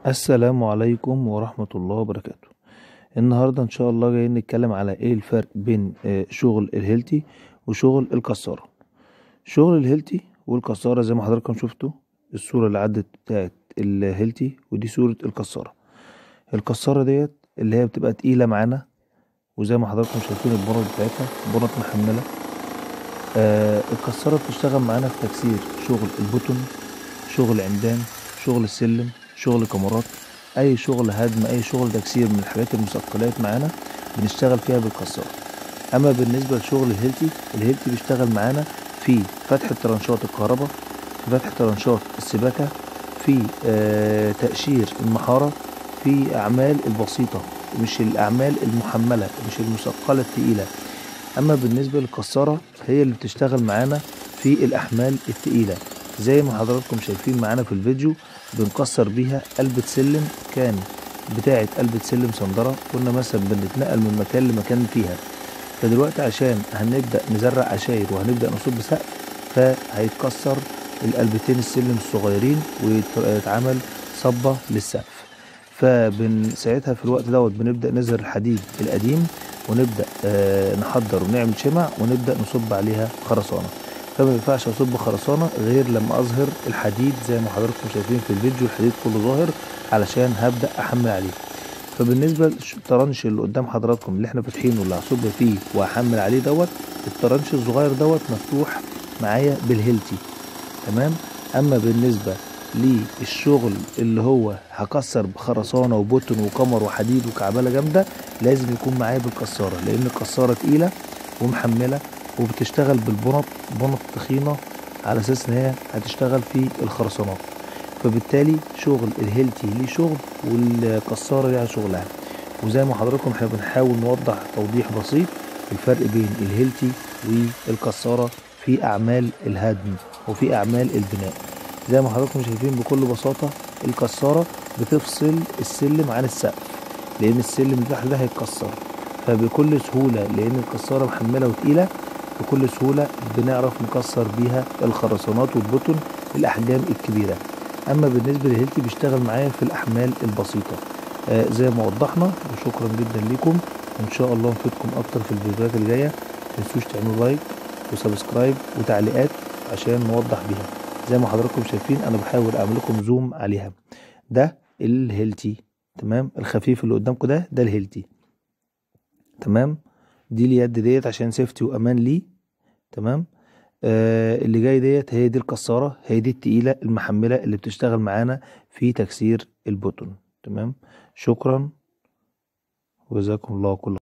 السلام عليكم ورحمة الله وبركاته النهاردة إن شاء الله جايين نتكلم على إيه الفرق بين آه، شغل الهيلتي وشغل الكسارة شغل الهيلتي والكسارة زي ما حضراتكم شفتوا الصورة اللي عدت بتاعت الهيلتي ودي صورة الكسارة الكسارة ديت اللي هي بتبقى تقيلة معانا وزي ما حضراتكم شايفين البنط بتاعتها بنط محملة آه الكسارة بتشتغل معانا في تكسير شغل البوتون شغل عمدان شغل السلم شغل كاميرات اي شغل هدم اي شغل تكسير من الحاجات المثقلات معانا بنشتغل فيها بالكسارة اما بالنسبة لشغل الهيلتي الهيلتي بيشتغل معانا في فتح ترانشات الكهرباء في فتح ترانشات السباكة في آه تقشير المحارة في اعمال البسيطة مش الاعمال المحملة مش المثقلة التقيلة اما بالنسبة للكسارة هي اللي بتشتغل معانا في الاحمال التقيلة زي ما حضراتكم شايفين معانا في الفيديو بنكسر بيها قلبة سلم كان بتاعة قلبة سلم صندرة كنا مثلا بنتنقل من مكان لمكان فيها فدلوقتي عشان هنبدأ نزرع عشاير وهنبدأ نصب سقف فهيتكسر القلبتين السلم الصغيرين ويتعمل صبة للسقف فبن ساعتها في الوقت دوت بنبدأ نزر الحديد القديم ونبدأ آه نحضر ونعمل شمع ونبدأ نصب عليها خرسانة فما ينفعش اصب خرسانه غير لما اظهر الحديد زي ما حضراتكم شايفين في الفيديو الحديد كله ظاهر علشان هبدا احمل عليه فبالنسبه للطرنش اللي قدام حضراتكم اللي احنا فاتحينه اللي هصب فيه وهحمل عليه دوت الطرنش الصغير دوت مفتوح معايا بالهيلتي تمام اما بالنسبه للشغل اللي هو هكسر بخرسانه وبوتن وكمر وحديد وكعبله جامده لازم يكون معايا بالكساره لان الكساره تقيله ومحمله وبتشتغل بالبنط بنط تخينة على اساس ان هي هتشتغل في الخرسانات فبالتالي شغل الهيلتي ليه شغل والكسارة ليها شغلها وزي ما حضراتكم احنا بنحاول نوضح توضيح بسيط الفرق بين الهيلتي والكسارة في اعمال الهدم وفي اعمال البناء زي ما حضراتكم شايفين بكل بساطة الكسارة بتفصل السلم عن السقف لان السلم اللي تحت ده هيتكسر فبكل سهولة لان الكسارة محملة وتقيلة بكل سهولة بنعرف نكسر بيها الخرسانات والبطن الأحجام الكبيرة أما بالنسبة للهيلتي بيشتغل معايا في الأحمال البسيطة آه زي ما وضحنا وشكرا جدا لكم وإن شاء الله نفيدكم أكتر في الفيديوهات الجاية متنسوش تعملوا لايك وسبسكرايب وتعليقات عشان نوضح بيها زي ما حضراتكم شايفين أنا بحاول أعمل لكم زوم عليها ده الهيلتي تمام الخفيف اللي قدامكم ده ده الهيلتي تمام دي اليد ديت عشان سيفتي وامان ليه تمام آه اللي جاي ديت هي دي الكساره هي دي التقيله المحمله اللي بتشتغل معانا في تكسير البوتون تمام شكرا وجزاكم الله كل